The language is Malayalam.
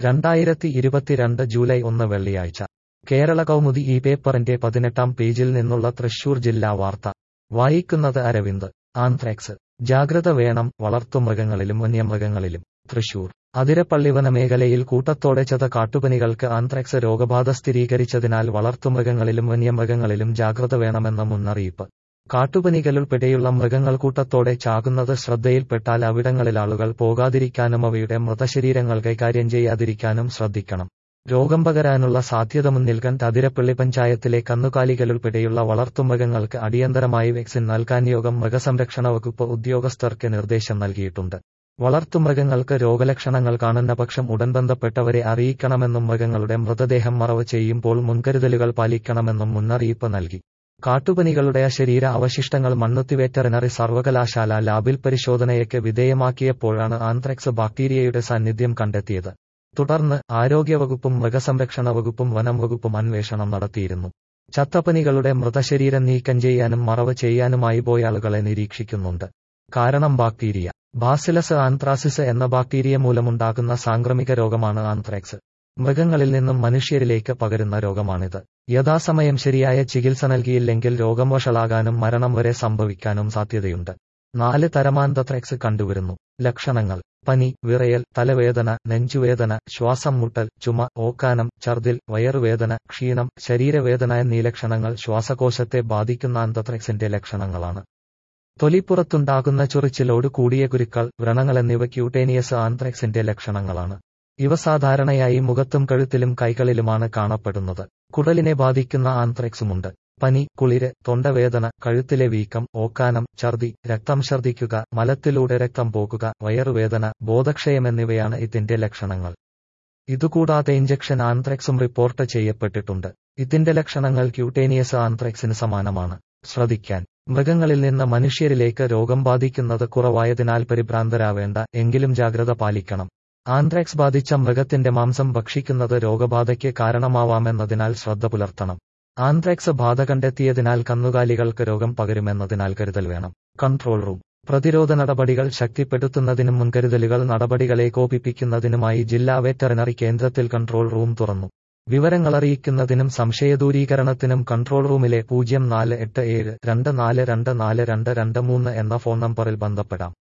രണ്ടായിരത്തി ഇരുപത്തിരണ്ട് ജൂലൈ ഒന്ന് വെള്ളിയാഴ്ച കേരള കൗമുദി ഈ പേപ്പറിന്റെ പതിനെട്ടാം പേജിൽ നിന്നുള്ള തൃശൂർ ജില്ലാ വാർത്ത വായിക്കുന്നത് അരവിന്ദ് ആന്ത്രാക്സ് ജാഗ്രത വേണം വളർത്തുമൃഗങ്ങളിലും വന്യമൃഗങ്ങളിലും തൃശൂർ അതിരപ്പള്ളി വനമേഖലയിൽ കൂട്ടത്തോടെ ചത കാട്ടുപനികൾക്ക് ആന്ത്രാക്സ് രോഗബാധ സ്ഥിരീകരിച്ചതിനാൽ വളർത്തുമൃഗങ്ങളിലും വന്യമൃഗങ്ങളിലും ജാഗ്രത വേണമെന്ന മുന്നറിയിപ്പ് കാട്ടുപനികളുൾപ്പെടെയുള്ള മൃഗങ്ങൾ കൂട്ടത്തോടെ ചാകുന്നത് ശ്രദ്ധയിൽപ്പെട്ടാൽ അവിടങ്ങളിൽ ആളുകൾ പോകാതിരിക്കാനും അവയുടെ മൃതശരീരങ്ങൾ കൈകാര്യം ചെയ്യാതിരിക്കാനും ശ്രദ്ധിക്കണം രോഗം പകരാനുള്ള സാധ്യത മുന്നിൽ കണ്ട് അതിരപ്പള്ളി പഞ്ചായത്തിലെ കന്നുകാലികളുൾപ്പെടെയുള്ള വളർത്തുമൃഗങ്ങൾക്ക് അടിയന്തരമായി വാക്സിൻ നൽകാൻ യോഗം മൃഗസംരക്ഷണ വകുപ്പ് ഉദ്യോഗസ്ഥർക്ക് നിർദ്ദേശം നൽകിയിട്ടുണ്ട് വളർത്തുമൃഗങ്ങൾക്ക് രോഗലക്ഷണങ്ങൾ കാണുന്ന പക്ഷം ഉടൻ ബന്ധപ്പെട്ടവരെ അറിയിക്കണമെന്നും മൃഗങ്ങളുടെ മൃതദേഹം മറവ് ചെയ്യുമ്പോൾ മുൻകരുതലുകൾ പാലിക്കണമെന്നും മുന്നറിയിപ്പ് നൽകി കാട്ടുപനികളുടെ ശരീര അവശിഷ്ടങ്ങൾ മണ്ണുത്തി വെറ്ററിനറി സർവകലാശാല ലാബിൽ പരിശോധനയ്ക്ക് വിധേയമാക്കിയപ്പോഴാണ് ആന്ത്രാക്സ് ബാക്ടീരിയയുടെ സാന്നിധ്യം കണ്ടെത്തിയത് തുടർന്ന് ആരോഗ്യവകുപ്പും മൃഗസംരക്ഷണ വകുപ്പും വനം വകുപ്പും അന്വേഷണം നടത്തിയിരുന്നു ചത്തപ്പനികളുടെ മൃതശരീരം നീക്കം ചെയ്യാനും മറവ് ചെയ്യാനുമായി പോയ ആളുകളെ നിരീക്ഷിക്കുന്നുണ്ട് കാരണം ബാക്ടീരിയ ബാസിലസ് ആന്ത്രാസിസ് എന്ന ബാക്ടീരിയ മൂലമുണ്ടാകുന്ന സാംക്രമിക രോഗമാണ് ആന്ത്രാക്സ് മൃഗങ്ങളിൽ നിന്നും മനുഷ്യരിലേക്ക് പകരുന്ന രോഗമാണിത് യഥാസമയം ശരിയായ ചികിത്സ നൽകിയില്ലെങ്കിൽ രോഗം വഷളാകാനും മരണം വരെ സംഭവിക്കാനും സാധ്യതയുണ്ട് നാല് തരമാന്തത്രക്സ് കണ്ടുവരുന്നു ലക്ഷണങ്ങൾ പനി വിറയൽ തലവേദന നെഞ്ചുവേദന ശ്വാസം മുട്ടൽ ചുമ ഓക്കാനം ഛർദിൽ വയറുവേദന ക്ഷീണം ശരീരവേദന എന്നീ ലക്ഷണങ്ങൾ ശ്വാസകോശത്തെ ബാധിക്കുന്ന ആന്തത്രക്സിന്റെ ലക്ഷണങ്ങളാണ് തൊലിപ്പുറത്തുണ്ടാകുന്ന ചൊറിച്ചിലോട് കൂടിയ കുരുക്കൾ വ്രണങ്ങൾ എന്നിവ ക്യൂട്ടേനിയസ് ആന്ത്രക്സിന്റെ ലക്ഷണങ്ങളാണ് ഇവ സാധാരണയായി മുഖത്തും കഴുത്തിലും കൈകളിലുമാണ് കാണപ്പെടുന്നത് കുടലിനെ ബാധിക്കുന്ന ആന്ത്രക്സുമുണ്ട് പനി കുളിര് തൊണ്ടവേദന കഴുത്തിലെ വീക്കം ഓക്കാനം ഛർദി രക്തം ഛർദിക്കുക മലത്തിലൂടെ രക്തം പോകുക വയറുവേദന ബോധക്ഷയം എന്നിവയാണ് ഇതിന്റെ ലക്ഷണങ്ങൾ ഇതുകൂടാതെ ഇഞ്ചക്ഷൻ ആന്ത്രക്സും റിപ്പോർട്ട് ചെയ്യപ്പെട്ടിട്ടുണ്ട് ഇതിന്റെ ലക്ഷണങ്ങൾ ക്യൂട്ടേനിയസ് ആന്ത്രക്സിന് സമാനമാണ് ശ്രദ്ധിക്കാൻ മൃഗങ്ങളിൽ നിന്ന് മനുഷ്യരിലേക്ക് രോഗം ബാധിക്കുന്നത് കുറവായതിനാൽ പരിഭ്രാന്തരാവേണ്ട എങ്കിലും ജാഗ്രത പാലിക്കണം ആന്ത്രാക്സ് ബാധിച്ച മൃഗത്തിന്റെ മാംസം ഭക്ഷിക്കുന്നത് രോഗബാധയ്ക്ക് കാരണമാവാമെന്നതിനാൽ ശ്രദ്ധ പുലർത്തണം ആന്ത്രാക്സ് ബാധ കണ്ടെത്തിയതിനാൽ കന്നുകാലികൾക്ക് രോഗം പകരുമെന്നതിനാൽ കരുതൽ വേണം കൺട്രോൾ റൂം പ്രതിരോധ നടപടികൾ ശക്തിപ്പെടുത്തുന്നതിനും മുൻകരുതലുകൾ നടപടികളെ കോപിപ്പിക്കുന്നതിനുമായി ജില്ലാ വെറ്ററിനറി കേന്ദ്രത്തിൽ കൺട്രോൾ റൂം തുറന്നു വിവരങ്ങൾ അറിയിക്കുന്നതിനും സംശയദൂരീകരണത്തിനും കൺട്രോൾ റൂമിലെ പൂജ്യം നാല് എട്ട് ഏഴ് രണ്ട് നാല് രണ്ട് നാല് രണ്ട് രണ്ട് മൂന്ന് എന്ന ഫോൺ നമ്പറിൽ ബന്ധപ്പെടാം